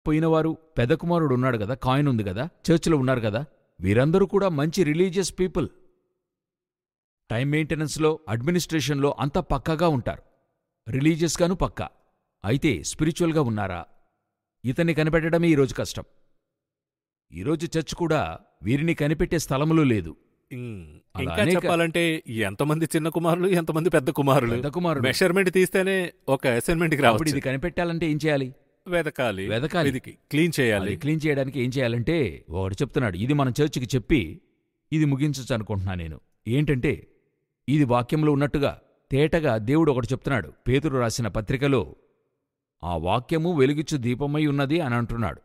పోయినవారు పెద్ద కుమారుడు ఉన్నాడు కదా కాయిన్ ఉంది కదా చర్చిలో ఉన్నారు కదా వీరందరూ కూడా మంచి రిలీజియస్ పీపుల్ టైం మెయింటెనెన్స్లో అడ్మినిస్ట్రేషన్లో అంతా పక్కాగా ఉంటారు రిలీజియస్గాను పక్కా అయితే స్పిరిచువల్గా ఉన్నారా ఇతన్ని కనిపెట్టడమే ఈరోజు కష్టం ఈరోజు చర్చ్ కూడా వీరిని కనిపెట్టే స్థలములు లేదు ఉమ్, అలా ఇంకా అనేక- చెప్పాలంటే ఎంతమంది చిన్న కుమారులు ఎంతమంది పెద్ద కుమారులు పెద్ద కుమారుడు మెషర్మెంట్ తీస్తేనే ఒక అసైన్మెంట్ కి అప్పుడు రావచ్చు ఇది కనిపెట్టాలంటే ఏం చేయాలి వెదకాలి వెదకాలి. వెదికి క్లీన్ చేయాలి అది క్లీన్ చేయడానికి ఏం చేయాలంటే ఒకడు చెప్తున్నాడు ఇది మన చర్చికి చెప్పి ఇది ముగించచ్చు అనుకుంటున్నా నేను ఏంటంటే ఇది వాక్యంలో ఉన్నట్టుగా తేటగా దేవుడు ఒకటి చెప్తున్నాడు పేతురు రాసిన పత్రికలో ఆ వాక్యము వెలుగిచ్చు దీపమై ఉన్నది అని అంటున్నాడు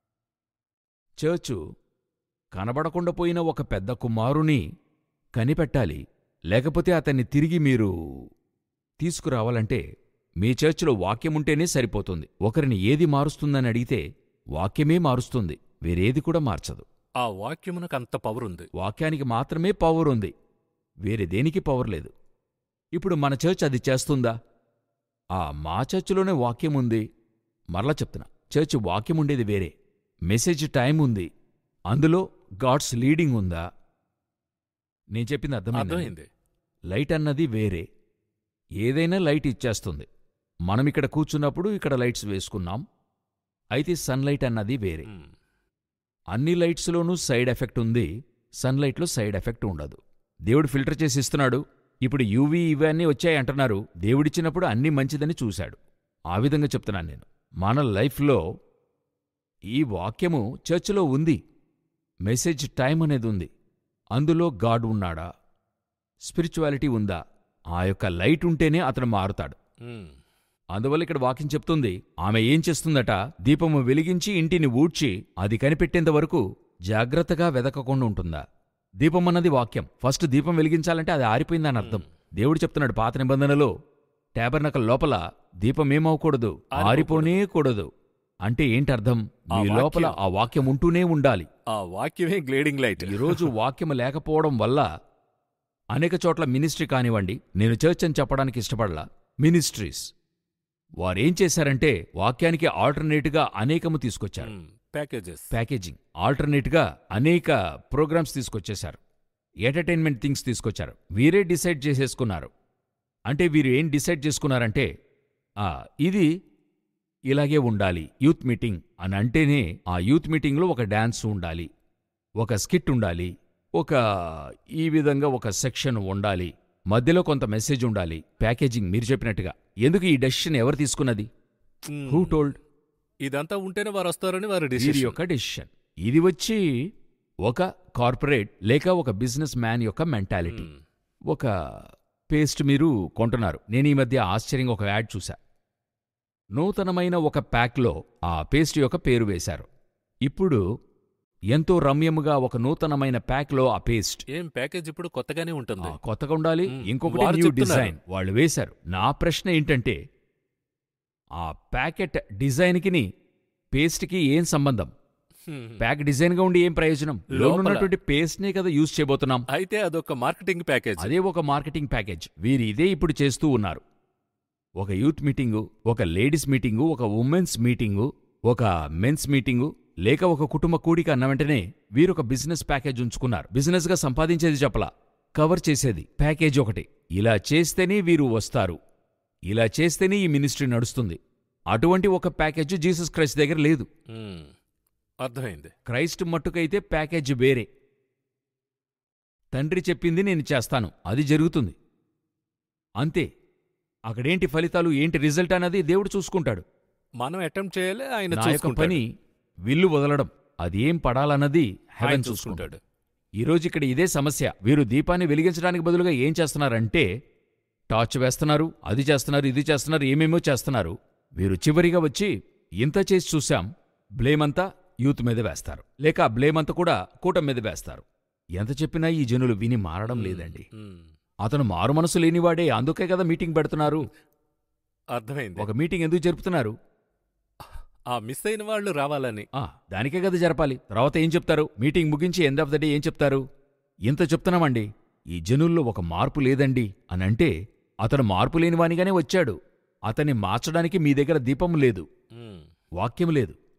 చర్చు కనబడకుండా పోయిన ఒక పెద్ద కుమారుని కనిపెట్టాలి లేకపోతే అతన్ని తిరిగి మీరు తీసుకురావాలంటే మీ చర్చిలో వాక్యముంటేనే సరిపోతుంది ఒకరిని ఏది మారుస్తుందని అడిగితే వాక్యమే మారుస్తుంది వేరేది కూడా మార్చదు ఆ వాక్యమునకు అంత పవర్ ఉంది వాక్యానికి మాత్రమే పవర్ ఉంది వేరే దేనికి పవర్ లేదు ఇప్పుడు మన చర్చ్ అది చేస్తుందా ఆ మా చర్చిలోనే వాక్యం ఉంది మరలా చెప్తున్నా చర్చ్ వాక్యం ఉండేది వేరే మెసేజ్ టైం ఉంది అందులో గాడ్స్ లీడింగ్ ఉందా నేను చెప్పింది అర్థమైంది అర్థమైంది లైట్ అన్నది వేరే ఏదైనా లైట్ ఇచ్చేస్తుంది మనం ఇక్కడ కూర్చున్నప్పుడు ఇక్కడ లైట్స్ వేసుకున్నాం అయితే సన్లైట్ అన్నది వేరే ఉమ్, అన్ని లైట్స్లోనూ సైడ్ ఎఫెక్ట్ ఉంది సన్లైట్లో సైడ్ ఎఫెక్ట్ ఉండదు దేవుడు ఫిల్టర్ చేసి ఇస్తున్నాడు ఇప్పుడు యూవీ ఇవన్నీ వచ్చాయి అంటున్నారు దేవుడిచ్చినప్పుడు అన్నీ మంచిదని చూశాడు ఆ విధంగా చెప్తున్నాను నేను మన లైఫ్లో ఈ వాక్యము చర్చిలో ఉంది మెసేజ్ టైం అనేది ఉంది అందులో గాడ్ ఉన్నాడా స్పిరిచువాలిటీ ఉందా ఆ యొక్క లైట్ ఉంటేనే అతను మారుతాడు ఉమ్, అందువల్ల ఇక్కడ వాక్యం చెప్తుంది ఆమె ఏం చేస్తుందట దీపము వెలిగించి ఇంటిని ఊడ్చి అది కనిపెట్టేంత వరకు జాగ్రత్తగా వెదకకుండా ఉంటుందా దీపమన్నది వాక్యం ఫస్ట్ దీపం వెలిగించాలంటే అది ఆరిపోయిందని అర్థం దేవుడు చెప్తున్నాడు పాత నిబంధనలో టేబర్నకల్ లోపల దీపం ఏమవకూడదు ఆరిపోనే కూడదు అంటే ఏంటి అర్థం ఆ మీ లోపల వాక్యం. ఆ వాక్యం ఉంటూనే ఉండాలి ఆ వాక్యమే గ్లేడింగ్ లైట్ ఈరోజు వాక్యం లేకపోవడం వల్ల అనేక చోట్ల మినిస్ట్రీ కానివ్వండి నేను చర్చ్ అని చెప్పడానికి ఇష్టపడలా మినిస్ట్రీస్ వారేం చేశారంటే వాక్యానికి ఆల్టర్నేట్గా అనేకము తీసుకొచ్చారు ప్యాకేజెస్ ప్యాకేజింగ్ ఆల్టర్నేట్గా అనేక ప్రోగ్రామ్స్ తీసుకొచ్చేశారు ఎంటర్టైన్మెంట్ థింగ్స్ తీసుకొచ్చారు వీరే డిసైడ్ చేసేసుకున్నారు అంటే వీరు ఏం డిసైడ్ చేసుకున్నారంటే ఆ ఇది ఇలాగే ఉండాలి యూత్ మీటింగ్ అని అంటేనే ఆ యూత్ మీటింగ్లో ఒక డాన్స్ ఉండాలి ఒక స్కిట్ ఉండాలి ఒక ఈ విధంగా ఒక సెక్షన్ ఉండాలి మధ్యలో కొంత మెసేజ్ ఉండాలి ప్యాకేజింగ్ మీరు చెప్పినట్టుగా ఎందుకు ఈ డెసిషన్ ఎవరు తీసుకున్నది హూ టోల్డ్ ఇదంతా ఉంటేనే వారు వస్తారని వారి వీరి డిసిషన్ యొక్క డెసిషన్ ఇది వచ్చి ఒక కార్పొరేట్ లేక ఒక బిజినెస్ మ్యాన్ యొక్క మెంటాలిటీ ఒక పేస్ట్ మీరు కొంటున్నారు నేను ఈ మధ్య ఆశ్చర్యంగా ఒక యాడ్ చూశా నూతనమైన ఒక ప్యాక్లో ఆ పేస్ట్ యొక్క పేరు వేశారు ఇప్పుడు ఎంతో రమ్యముగా ఒక నూతనమైన ప్యాక్లో ఆ పేస్ట్ ఏం ప్యాకేజ్ ఇప్పుడు కొత్తగానే ఉంటుంది ఆ కొత్తగా ఉండాలి మ్, ఇంకొకటి వారు న్యూ చెప్తున్నారు. డిజైన్ వాళ్ళు వేశారు నా ప్రశ్న ఏంటంటే ఆ ప్యాకెట్ డిజైన్కిని పేస్ట్కి ఏం సంబంధం హ్మ్. ప్యాక్ డిజైన్గా ఉండి ఏం ప్రయోజనం లోపల. లోనున్నటువంటి పేస్ట్నే కదా యూజ్ చేయబోతున్నాం అయితే అదొక మార్కెటింగ్ ప్యాకేజ్ అదే ఒక మార్కెటింగ్ ప్యాకేజ్ వీరు ఇదే ఇప్పుడు చేస్తూ ఉన్నారు ఒక యూత్ మీటింగు ఒక లేడీస్ మీటింగు ఒక ఉమెన్స్ మీటింగు ఒక మెన్స్ మీటింగు లేక ఒక కుటుంబ కూడిక అన్న వెంటనే వీరు ఒక బిజినెస్ ప్యాకేజ్ ఉంచుకున్నారు బిజినెస్గా సంపాదించేది చెప్పలా కవర్ చేసేది ప్యాకేజ్ ఒకటి ఇలా చేస్తేనే వీరు వస్తారు ఇలా చేస్తేనే ఈ మినిస్ట్రీ నడుస్తుంది అటువంటి ఒక ప్యాకేజ్ జీసస్ క్రైస్ట్ దగ్గర లేదు హ్మ్. అర్థమైంది క్రైస్ట్ మట్టుకైతే ప్యాకేజ్ వేరే తండ్రి చెప్పింది నేను చేస్తాను అది జరుగుతుంది అంతే అక్కడేంటి ఫలితాలు ఏంటి రిజల్ట్ అన్నది దేవుడు చూసుకుంటాడు మనం అటెంప్ట్ చేయాలి ఆయన నా యొక్క చూసుకుంటాడు పని విల్లు వదలడం అది ఏం పడాలన్నది ఆయన హెవెన్ చూసుకుంటాడు చూసుకుంటాడు ఈరోజు ఇక్కడ ఇదే సమస్య వీరు దీపాన్ని వెలిగించడానికి బదులుగా ఏం చేస్తున్నారంటే టార్చ్ వేస్తున్నారు అది చేస్తున్నారు ఇది చేస్తున్నారు ఏమేమో చేస్తున్నారు వీరు చివరిగా వచ్చి ఇంత చేసి చూశాం బ్లేమ్ అంతా యూత్ మీద వేస్తారు లేక ఆ బ్లేమ్ అంతా కూడా కూటం మీద వేస్తారు ఎంత చెప్పినా ఈ జనులు విని మారడం లేదండి హ్మ్. అతను మారు మనసు లేనివాడే అందుకే కదా మీటింగ్ పెడుతున్నారు అర్థమైంది ఒక మీటింగ్ ఎందుకు జరుపుతున్నారు ఆ మిస్ అయిన వాళ్ళు రావాలని ఆ దానికే కదా జరపాలి తర్వాత ఏం చెప్తారు మీటింగ్ ముగించి ఎండ్ ఆఫ్ ద డే ఏం చెప్తారు ఇంత చెప్తున్నామండి ఈ జనుల్లో ఒక మార్పు లేదండి అని అంటే అతను మార్పు లేనివానిగానే వచ్చాడు అతన్ని మార్చడానికి మీ దగ్గర దీపం లేదు హ్మ్. వాక్యం లేదు